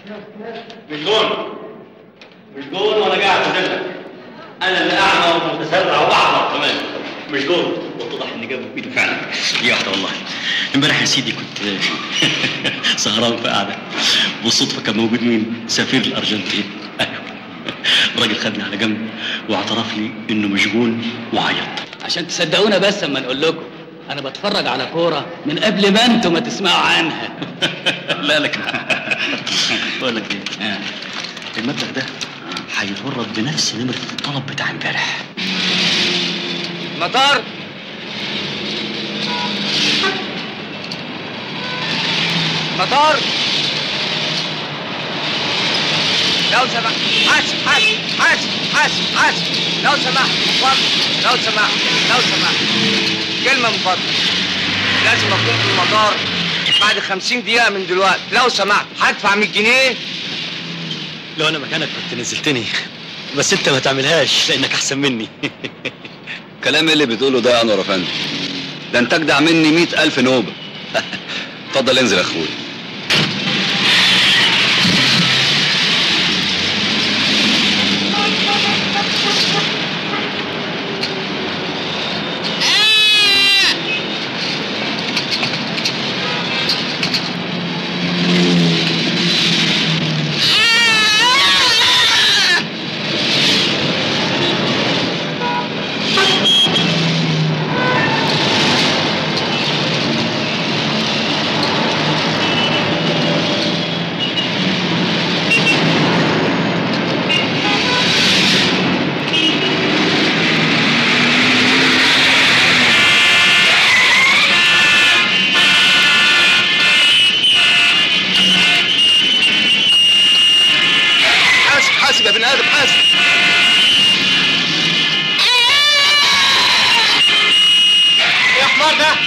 مش دون مش دون وانا قاعد قدامك انا اللي اعمى ومتسرع واحمر كمان مش دون واتضح اني جابه بايده فعلا دي واحده والله امبارح يا سيدي كنت سهران في قعده بالصدفه كان موجود مين؟ سفير الارجنتين ايوه الراجل خدني على جنب واعترف لي انه مشغول وعيط عشان تصدقونا بس اما نقول لكم انا بتفرج على كوره من قبل ما انتوا ما تسمعوا عنها لا لك بقول لك ايه المبلغ ده هيتورط بنفس نمرة الطلب بتاع امبارح مطار مطار لو سمحت حاسب حاسب حاسب حاسب حاسب لو سمحت اتفضل لو سمحت لو سمحت كلمة من فضلك لازم اكون في المطار بعد 50 دقيقة من دلوقتي لو سمحت هدفع 100 جنيه لو انا مكانك كنت نزلتني بس انت ما تعملهاش لانك احسن مني كلام اللي بتقوله ده يا انور افندي ده انت اجدع مني مئة الف نوبه اتفضل انزل يا اخويا حاسب حاسب يا بني ادم حاسب يا حمار ده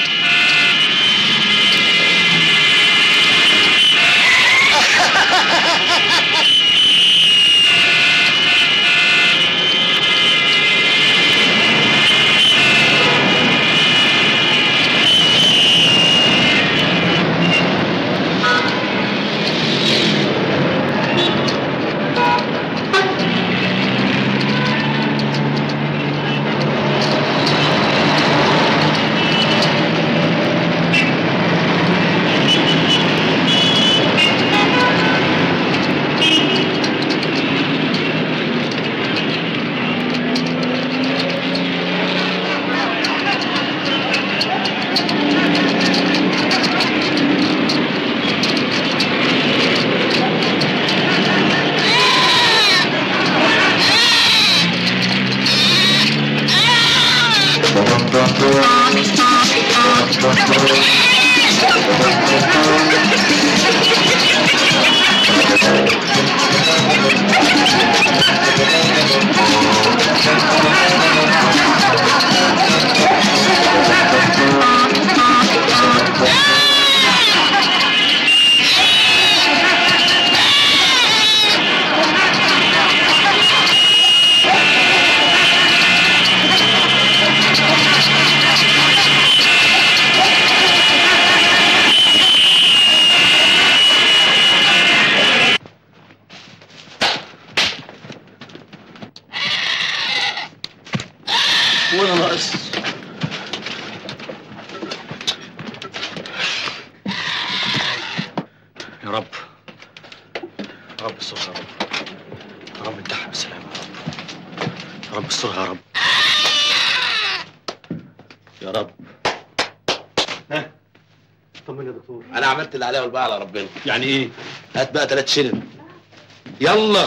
وانا ناقص يا رب يا رب استرها يا رب يا رب انتحها بالسلامة يا رب يا رب استرها يا رب يا رب ها طمني يا دكتور انا عملت اللي عليا والباقي على ربنا يعني ايه هات بقى ثلاث شلل يلا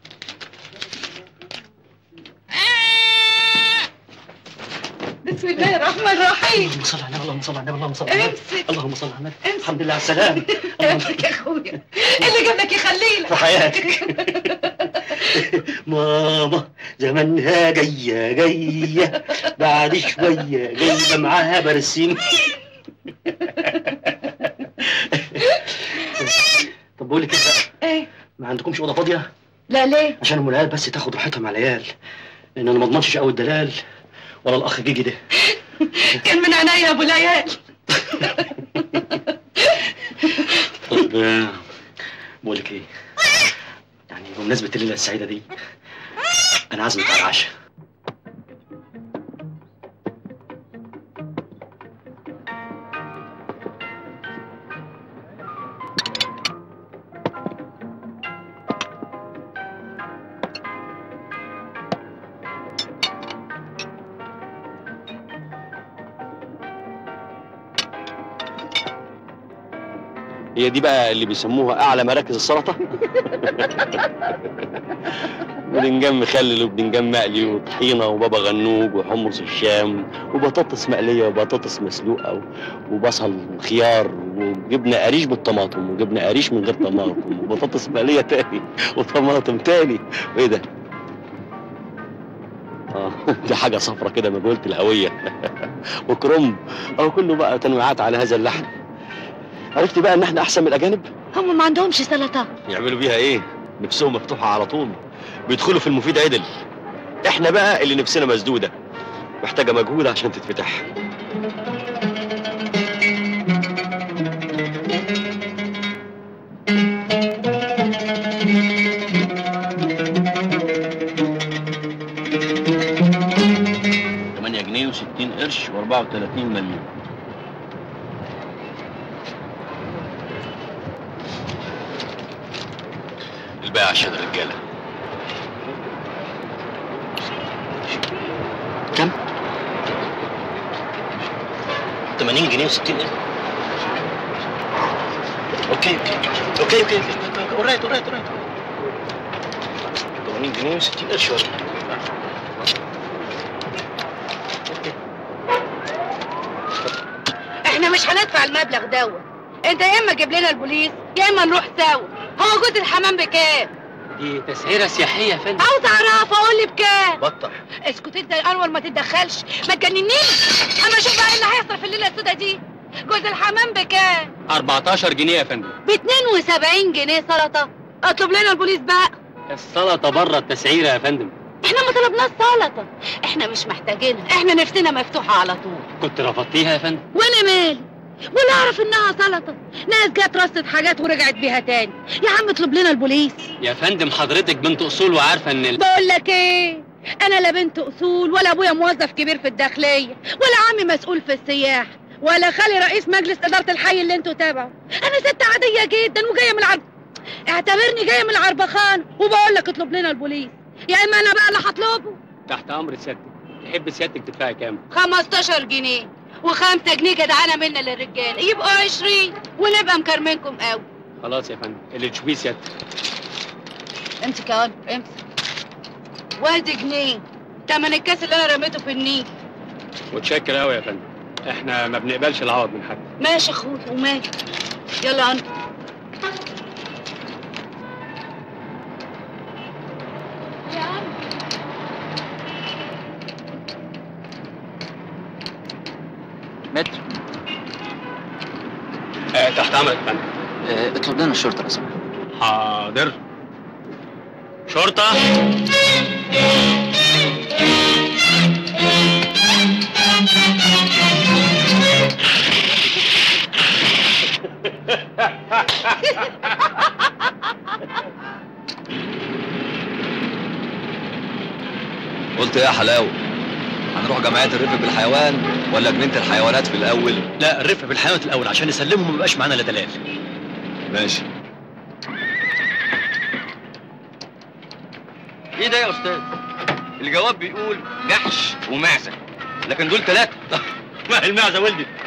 بسم الله الرحمن الرحيم اللهم صل على النبي اللهم صل على النبي اللهم صل على النبي امسك اللهم صل على النبي امسك. الحمد لله على السلامة امسك يا اخويا اللي جاب لك يخليلك في حياتك ماما زمانها جاية جاية بعد شوية جاية معاها برسيم طب بقول لك ايه بقى ايه ما عندكمش اوضه فاضيه لا ليه عشان ام العيال بس تاخد راحتها مع العيال لان انا ما اضمنش قوي الدلال ولا الاخ جيجي ده كان من عينيا يا ابو العيال طب آه، بقول لك ايه بمناسبة الليلة السعيدة دي أنا عازمك على العشاء هي دي بقى اللي بيسموها أعلى مراكز السلطة بدنجان مخلل وبدنجان مقلي وطحينة وبابا غنوج وحمص الشام وبطاطس مقلية وبطاطس مسلوقة و- وبصل وخيار وجبنة قريش بالطماطم وجبنة قريش من غير طماطم وبطاطس مقلية تاني وطماطم تاني ايه ده؟ اه دي حاجة صفرة كده مجهولة الهوية وكرنب اه كله بقى تنويعات على هذا اللحم عرفت بقى ان احنا احسن من الاجانب؟ هم ما عندهمش سلطة يعملوا بيها ايه؟ نفسهم مفتوحة على طول بيدخلوا في المفيد عدل احنا بقى اللي نفسنا مسدودة محتاجة مجهود عشان تتفتح تمانية جنيه وستين قرش واربعة وتلاتين مليون الباقي عشان الرجالة كم؟ 80 جنيه و60 قرش اوكي اوكي اوكي اوكي اوكي اورايت اورايت اورايت 80 جنيه و60 قرش ولا احنا مش هندفع المبلغ دوت انت يا اما تجيب لنا البوليس يا اما نروح سوا هو جوز الحمام بكام دي تسعيرة سياحية يا فندم عاوز اعرف اقول لي بكام بطح اسكت انت يا انور ما تتدخلش ما تجننيش اما اشوف بقى ايه اللي هيحصل في الليله السوداء دي جوز الحمام بكام 14 جنيه يا فندم ب 72 جنيه سلطه اطلب لنا البوليس بقى السلطة بره التسعيرة يا فندم احنا ما طلبناش سلطه احنا مش محتاجينها احنا نفسنا مفتوحه على طول كنت رفضتيها يا فندم وانا مالي ولا اعرف انها سلطه ناس جت رصت حاجات ورجعت بيها تاني يا عم اطلب لنا البوليس يا فندم حضرتك بنت أصول وعارفة إن ال... بقول لك ايه انا لا بنت اصول ولا ابويا موظف كبير في الداخليه ولا عمي مسؤول في السياحه ولا خالي رئيس مجلس اداره الحي اللي انتوا تابعه انا ست عاديه جدا وجايه من العرب اعتبرني جايه من العربخان وبقول لك اطلب لنا البوليس يا اما انا بقى اللي هطلبه تحت أمر سيادتك تحب سيادتك تدفعي كام؟ 15 جنيه وخمسة جنيه جدعانة منا للرجالة يبقوا 20 ونبقى مكرمينكم قوي خلاص يا فندم اللي تشوفيه سيادتك امسك يا ولد امسك وادي جنيه تمن الكاس اللي انا رميته في النيل متشكر قوي يا فندم احنا ما بنقبلش العوض من حد ماشي يا اخويا ومالي يلا انت يا عم متر آه تحت أمرك يا فندم آه، اطلب لنا الشرطة لو سمحت حاضر شرطة قلت ايه يا حلاوه هنروح جمعيه الرفق بالحيوان ولا جنينه الحيوانات في الاول لا الرفق بالحيوانات الاول عشان نسلمهم ما يبقاش معانا لا دلال ماشي ايه ده يا استاذ الجواب بيقول جحش ومعزه لكن دول ثلاثه ما المعزه ولدت